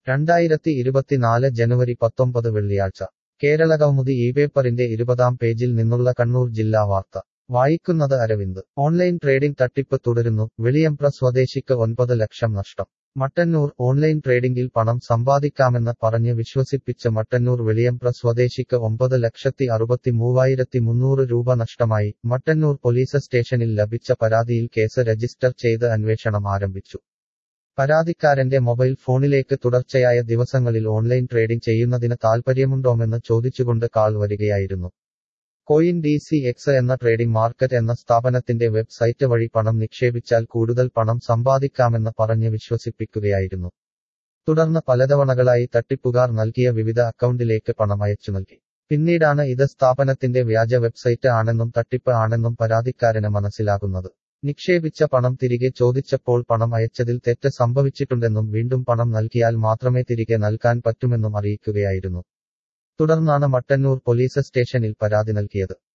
രണ്ടായിരത്തി ഇരുപത്തിനാല് ജനുവരി പത്തൊമ്പത് വെള്ളിയാഴ്ച കേരളകൗമുദി ഈ പേപ്പറിന്റെ ഇരുപതാം പേജിൽ നിന്നുള്ള കണ്ണൂർ ജില്ലാ വാർത്ത വായിക്കുന്നത് അരവിന്ദ് ഓൺലൈൻ ട്രേഡിംഗ് തട്ടിപ്പ് തുടരുന്നു വെളിയംപ്ര സ്വദേശിക്ക് ഒൻപത് ലക്ഷം നഷ്ടം മട്ടന്നൂർ ഓൺലൈൻ ട്രേഡിംഗിൽ പണം സമ്പാദിക്കാമെന്ന് പറഞ്ഞ് വിശ്വസിപ്പിച്ച് മട്ടന്നൂർ വെളിയംപ്ര സ്വദേശിക്ക് ഒമ്പത് ലക്ഷത്തി അറുപത്തി മൂവായിരത്തി മുന്നൂറ് രൂപ നഷ്ടമായി മട്ടന്നൂർ പോലീസ് സ്റ്റേഷനിൽ ലഭിച്ച പരാതിയിൽ കേസ് രജിസ്റ്റർ ചെയ്ത് അന്വേഷണം ആരംഭിച്ചു പരാതിക്കാരന്റെ മൊബൈൽ ഫോണിലേക്ക് തുടർച്ചയായ ദിവസങ്ങളിൽ ഓൺലൈൻ ട്രേഡിംഗ് ചെയ്യുന്നതിന് താൽപ്പര്യമുണ്ടോമെന്ന് ചോദിച്ചുകൊണ്ട് കാൾ വരികയായിരുന്നു കോയിൻ ഡി സി എക്സ് എന്ന ട്രേഡിംഗ് മാർക്കറ്റ് എന്ന സ്ഥാപനത്തിന്റെ വെബ്സൈറ്റ് വഴി പണം നിക്ഷേപിച്ചാൽ കൂടുതൽ പണം സമ്പാദിക്കാമെന്ന് പറഞ്ഞ് വിശ്വസിപ്പിക്കുകയായിരുന്നു തുടർന്ന് പലതവണകളായി തട്ടിപ്പുകാർ നൽകിയ വിവിധ അക്കൗണ്ടിലേക്ക് പണം അയച്ചു നൽകി പിന്നീടാണ് ഇത് സ്ഥാപനത്തിന്റെ വ്യാജ വെബ്സൈറ്റ് ആണെന്നും തട്ടിപ്പ് ആണെന്നും പരാതിക്കാരന് മനസ്സിലാകുന്നത് നിക്ഷേപിച്ച പണം തിരികെ ചോദിച്ചപ്പോൾ പണം അയച്ചതിൽ തെറ്റ് സംഭവിച്ചിട്ടുണ്ടെന്നും വീണ്ടും പണം നൽകിയാൽ മാത്രമേ തിരികെ നൽകാൻ പറ്റുമെന്നും അറിയിക്കുകയായിരുന്നു തുടർന്നാണ് മട്ടന്നൂർ പോലീസ് സ്റ്റേഷനിൽ പരാതി നൽകിയത്